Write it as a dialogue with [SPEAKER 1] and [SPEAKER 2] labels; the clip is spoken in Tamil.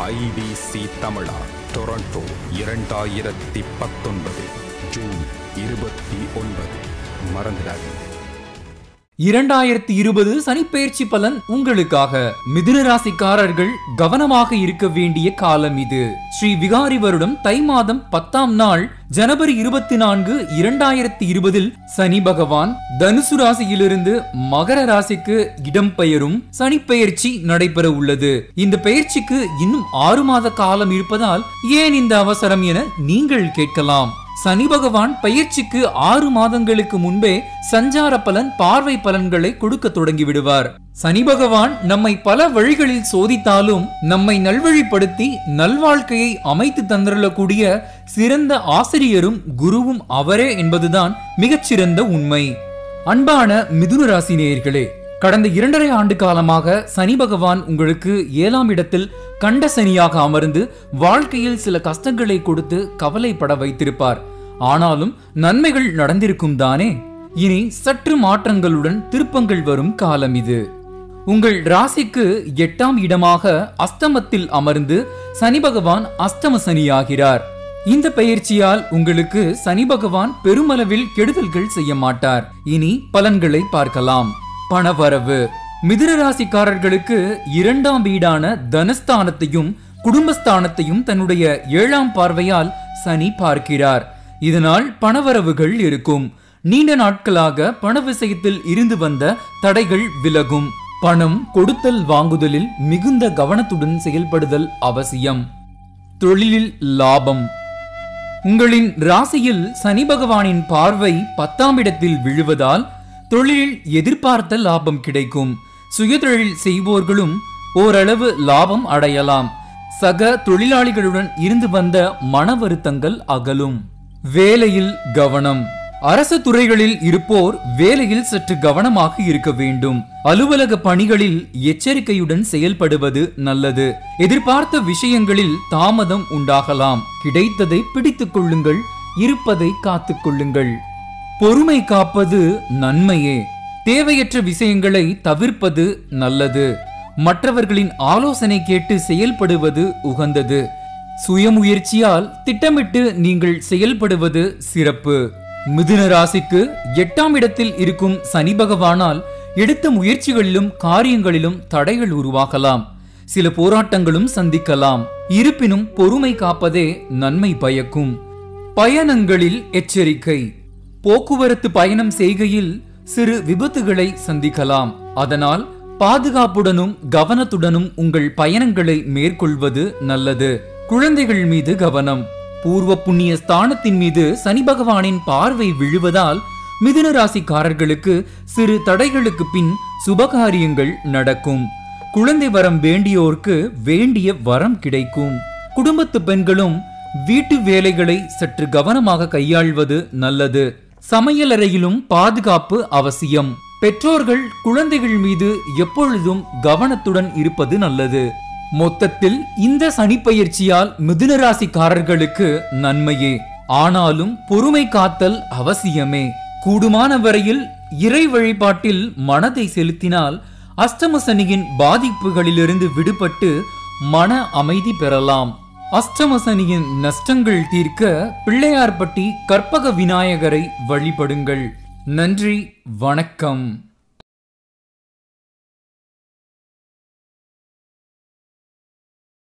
[SPEAKER 1] ஐபிசி தமிழா டொரண்டோ இரண்டாயிரத்தி பத்தொன்பது ஜூன் இருபத்தி ஒன்பது மறந்துடாதீங்க
[SPEAKER 2] இரண்டாயிரத்தி இருபது சனிப்பெயர்ச்சி பலன் உங்களுக்காக மிதுன ராசிக்காரர்கள் கவனமாக இருக்க வேண்டிய காலம் இது ஸ்ரீ விகாரி வருடம் தை மாதம் பத்தாம் நாள் ஜனவரி இருபத்தி நான்கு இரண்டாயிரத்தி இருபதில் சனி பகவான் தனுசு ராசியிலிருந்து மகர ராசிக்கு இடம்பெயரும் சனிப்பெயர்ச்சி நடைபெற உள்ளது இந்த பெயர்ச்சிக்கு இன்னும் ஆறு மாத காலம் இருப்பதால் ஏன் இந்த அவசரம் என நீங்கள் கேட்கலாம் சனி பகவான் பயிற்சிக்கு ஆறு மாதங்களுக்கு முன்பே சஞ்சார பலன் பார்வை பலன்களை கொடுக்க தொடங்கி விடுவார் சனி பகவான் நம்மை பல வழிகளில் சோதித்தாலும் நம்மை நல்வழிப்படுத்தி நல்வாழ்க்கையை அமைத்து தந்திரக்கூடிய சிறந்த ஆசிரியரும் குருவும் அவரே என்பதுதான் மிகச்சிறந்த உண்மை அன்பான மிதுன ராசி நேயர்களே கடந்த இரண்டரை ஆண்டு காலமாக சனி பகவான் உங்களுக்கு ஏழாம் இடத்தில் கண்ட சனியாக அமர்ந்து வாழ்க்கையில் சில கஷ்டங்களை கொடுத்து கவலைப்பட வைத்திருப்பார் ஆனாலும் நன்மைகள் நடந்திருக்கும் தானே இனி சற்று மாற்றங்களுடன் திருப்பங்கள் வரும் காலம் இது உங்கள் ராசிக்கு எட்டாம் இடமாக அஸ்தமத்தில் அமர்ந்து சனி பகவான் அஸ்தம சனியாகிறார் இந்த பெயர்ச்சியால் உங்களுக்கு சனி பகவான் பெருமளவில் கெடுதல்கள் செய்ய மாட்டார் இனி பலன்களை பார்க்கலாம் பணவரவு மிதுன ராசிக்காரர்களுக்கு இரண்டாம் வீடான தனஸ்தானத்தையும் குடும்பஸ்தானத்தையும் தன்னுடைய ஏழாம் பார்வையால் சனி பார்க்கிறார் இதனால் பணவரவுகள் இருக்கும் நீண்ட நாட்களாக பண விஷயத்தில் இருந்து வந்த தடைகள் விலகும் பணம் கொடுத்தல் வாங்குதலில் மிகுந்த கவனத்துடன் செயல்படுதல் அவசியம் தொழிலில் லாபம் உங்களின் ராசியில் சனி பகவானின் பார்வை பத்தாம் இடத்தில் விழுவதால் தொழிலில் எதிர்பார்த்த லாபம் கிடைக்கும் சுயதொழில் செய்வோர்களும் ஓரளவு லாபம் அடையலாம் சக தொழிலாளிகளுடன் இருந்து வந்த மன வருத்தங்கள் அகலும் வேலையில் கவனம் அரசு துறைகளில் இருப்போர் வேலையில் சற்று கவனமாக இருக்க வேண்டும் அலுவலக பணிகளில் எச்சரிக்கையுடன் செயல்படுவது நல்லது எதிர்பார்த்த விஷயங்களில் தாமதம் உண்டாகலாம் கிடைத்ததை பிடித்துக் கொள்ளுங்கள் இருப்பதை காத்துக் கொள்ளுங்கள் பொறுமை காப்பது நன்மையே தேவையற்ற விஷயங்களை தவிர்ப்பது நல்லது மற்றவர்களின் ஆலோசனை கேட்டு செயல்படுவது உகந்தது சுயமுயற்சியால் திட்டமிட்டு நீங்கள் செயல்படுவது சிறப்பு மிதுன ராசிக்கு எட்டாம் இடத்தில் இருக்கும் சனி பகவானால் எடுத்த முயற்சிகளிலும் காரியங்களிலும் தடைகள் உருவாகலாம் சில போராட்டங்களும் சந்திக்கலாம் இருப்பினும் பொறுமை காப்பதே நன்மை பயக்கும் பயணங்களில் எச்சரிக்கை போக்குவரத்து பயணம் செய்கையில் சிறு விபத்துகளை சந்திக்கலாம் அதனால் பாதுகாப்புடனும் கவனத்துடனும் உங்கள் பயணங்களை மேற்கொள்வது நல்லது குழந்தைகள் மீது கவனம் பூர்வ புண்ணிய ஸ்தானத்தின் மீது சனி பகவானின் பார்வை விழுவதால் மிதுன ராசிக்காரர்களுக்கு சிறு தடைகளுக்கு பின் சுபகாரியங்கள் நடக்கும் குழந்தை வரம் வேண்டியோர்க்கு வேண்டிய வரம் கிடைக்கும் குடும்பத்து பெண்களும் வீட்டு வேலைகளை சற்று கவனமாக கையாள்வது நல்லது சமையலறையிலும் பாதுகாப்பு அவசியம் பெற்றோர்கள் குழந்தைகள் மீது எப்பொழுதும் கவனத்துடன் இருப்பது நல்லது மொத்தத்தில் இந்த சனிப்பெயர்ச்சியால் மிதுன ராசிக்காரர்களுக்கு நன்மையே ஆனாலும் பொறுமை காத்தல் அவசியமே கூடுமான வரையில் இறை வழிபாட்டில் மனதை செலுத்தினால் அஷ்டம சனியின் பாதிப்புகளிலிருந்து விடுபட்டு மன அமைதி பெறலாம் அஷ்டம சனியின் நஷ்டங்கள் தீர்க்க பிள்ளையார்பட்டி கற்பக விநாயகரை வழிபடுங்கள் நன்றி வணக்கம்